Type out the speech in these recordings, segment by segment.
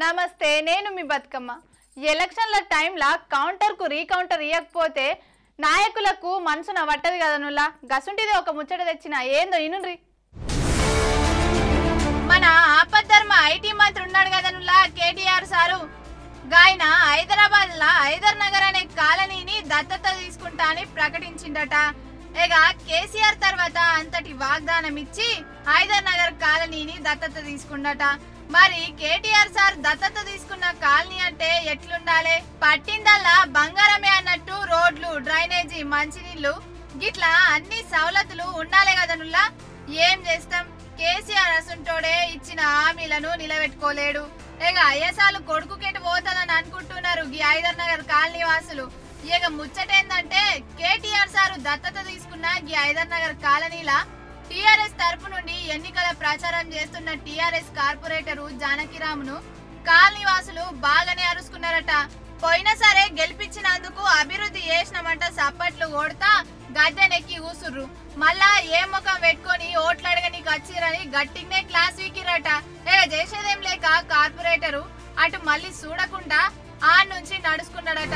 నమస్తే నేను మీ బతుకమ్మ ఎలక్షన్ల టైంలో కౌంటర్కు రీకౌంటర్ ఇవ్వకపోతే నాయకులకు మనసున పట్టదు కదా నుల్లా గసుంటిది ఒక ముచ్చట తెచ్చిన ఏందో ఇనుండ్రి మన ఆపద్ధర్మ ఐటీ మంత్రి ఉన్నాడు కదా నుల్లా కేటీఆర్ సారు గాయన హైదరాబాద్ లా హైదర్ నగర్ అనే కాలనీని దత్తత తీసుకుంటా అని ప్రకటించిండట ఇక కేసీఆర్ తర్వాత అంతటి వాగ్దానం ఇచ్చి హైదర్ నగర్ కాలనీని దత్తత తీసుకుండట మరి కేటీఆర్ సార్ దత్తత తీసుకున్న కాలనీ అంటే ఎట్లుండాలి పట్టిందల్లా బంగారమే అన్నట్టు రోడ్లు డ్రైనేజీ మంచినీళ్లు గిట్లా అన్ని సవలతులు ఉండాలి కదా నుల్లా ఏం చేస్తాం కేసీఆర్ అసుంటోడే ఇచ్చిన హామీలను నిలబెట్టుకోలేడు ఇక అయ్యసాలు కొడుకుకెటు పోతుందని అనుకుంటున్నారు ఈ ఐదర్ నగర్ కాలనీ వాసులు ఇక ముచ్చటేందంటే కేటీఆర్ సారు దత్తత తీసుకున్న ఈ ఐదర్ నగర్ కాలనీలా టిఆర్ఎస్ తరపు నుండి ఎన్నికల ప్రచారం చేస్తున్న టిఆర్ఎస్ కార్పొరేటరు జానకిరామును కాలనీ వాసులు బాగానే అరుచుకున్నారట పోయినా సరే గెలిపించినందుకు అభివృద్ధి చేసినామంట సప్పట్లు కొడతా గద్దెనెక్కి కూసుర్రు మళ్ళా ఏ ముఖం పెట్టుకొని ఓట్లు అడగనీకి వచ్చిరని గట్టిగానే క్లాస్ వీకిరట ఇక చేసేదేం లేక కార్పొరేటరు అటు మళ్ళీ చూడకుండా ఆ నుంచి నడుచుకున్నాడట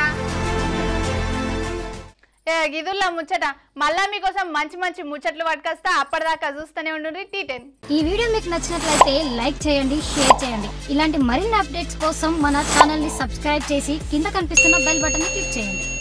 ఏ గిదుల్లా ముచ్చట మళ్ళా మీకోసం మంచి మంచి ముచ్చట్లు పట్టుకొస్తా అప్పటిదాకా చూస్తూనే ఉండండి టీ టెన్ ఈ వీడియో మీకు నచ్చినట్లయితే లైక్ చేయండి షేర్ చేయండి ఇలాంటి మరిన్ని అప్డేట్స్ కోసం మన ఛానల్ని సబ్స్క్రైబ్ చేసి కింద కనిపిస్తున్న బెల్ బటన్ని క్లిక్ చేయండి